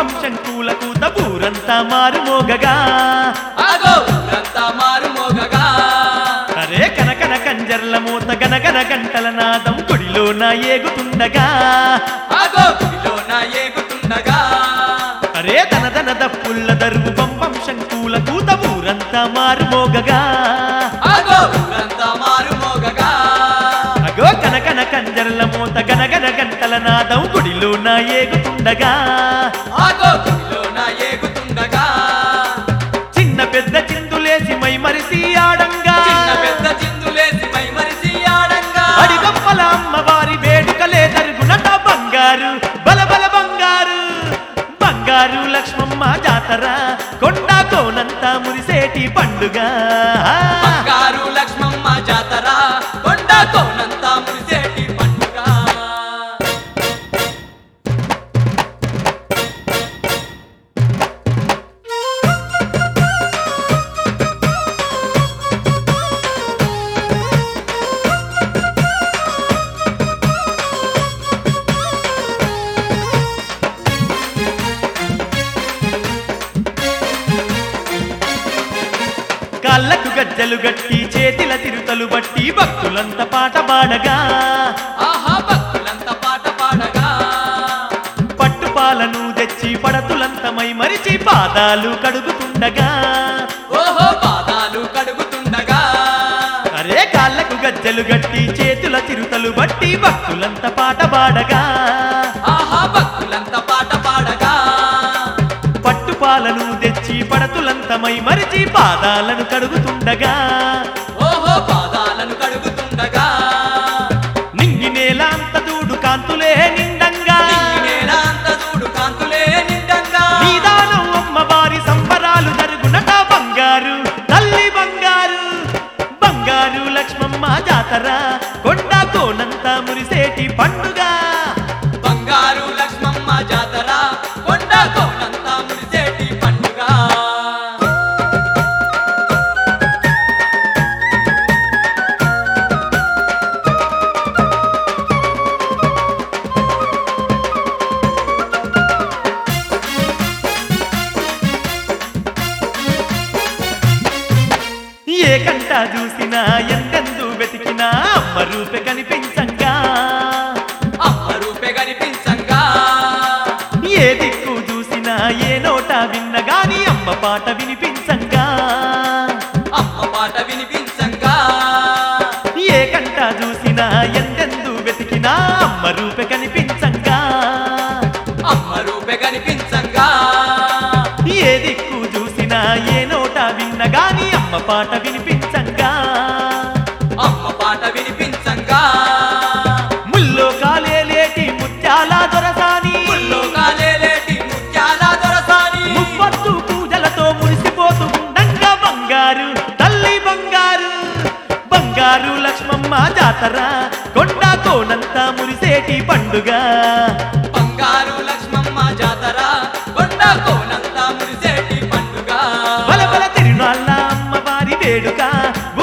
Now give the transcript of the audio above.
బంబం శంకుల కూత ఊరంతా మారుమోగగా అగో ఊరంతా మారుమోగగా అరే కనకన కంజర్ల మూత గనగన గంటల నాదం గుడిలోన ఏగుతుండగా అగో గుడిలోన ఏగుతుండగా అరే దన దన దప్పుల్ల దరువు బంబం శంకుల కూత ఊరంతా మారుమోగగా అగో ఊరంతా మారుమోగగా అగో కనకన కంజర్ల మూత గనగన గంటల నాదం గుడిలోన ఏగుతుండగా అగో గుడిలోన ఏగుతుండగా చిన్న పెద్ద చిందులేసి మై మరిసి ఆడంగా చిన్న పెద్ద చిందులేసి మై మరిసి ఆడంగా అడిగప్పల అమ్మవారి వేడుకలే జరుగునట బంగారు బల బల బంగారు బంగారు లక్ష్మమ్మ జాతర కొండ కోనంతా మురిసేటి పండుగ బంగారు లక్ష్మమ్మ జాతర కొండ కోనంతా మురిసేటి పండుగ కాళ్ళకు గజ్జలు గట్టి చేతిల తిరుతలు బట్టి భక్తులంత పాట పాడగా ఆహా భక్తులంతా పాట పాడగా పట్టుపాలను తెచ్చి పడతులంతమై మరిచి పాదాలు కడుగుతుండగా ఓహో పాదాలు కడుగుతుండగా అరే కాళ్ళకు గజ్జలు గట్టి చేతుల తిరుతలు బట్టి భక్తులంత పాట పాడగా ఆహా భక్తులంతా పాట పాడగా పట్టుపాలను తెచ్చి పడతులంతమై మరిచి పాదాలను కడుగుతుండగా ఓహో పాదాలను కడుగుతుండగా నింగి నేల అంత దూడు కాంతులే నిండంగా నింగినేల అంత చూడు కాంతులే నిండంగా నీదానం అమ్మవారి సంబరాలు జరుగునట బంగారు తల్లి బంగారు బంగారు లక్ష్మమ్మ జాతర కొండ కోనంత మురిసేటి పండుగ బంగారు లక్ష్మమ్మ జాతర కొండ కోనంతా మురిసేటి పండుగ ఏ కంట చూసినా ఎందెందు వెతికినా అమ్మ రూపే కనిపించంగా అమ్మ రూపే కనిపించంగా ఏ దిక్కు చూసినా ఏ నోట విన్నగాని అమ్మ పాట వినిపించంగా అమ్మ పాట వినిపించంగా ఏ కంట చూసినా ఎందెందు వెతికినా అమ్మ రూపే కనిపించంగా అమ్మ రూపే కనిపించంగా ఏ దిక్కు చూసినా ఏ నోట విన్నగాని అమ్మ పాట వినిపించంగా అమ్మ పాట వినిపించంగా ముల్లో కాలేలేటి ముత్యాల దొరసాని ముల్లోకాలేలేటి ముత్యాల దొరసాని ముప్పత్తు పూజలతో మురిసిపోతూ ఉండంగా బంగారు తల్లి బంగారు బంగారు లక్ష్మమ్మ జాతర కొండ కోనంతా మురిసేటి పండుగ బంగారు లక్ష్మమ్మ జాతర కొండ కోనంతా మురిసేటి పండుగ బల బల తిరునాళ్ళ అమ్మవారి వేడుక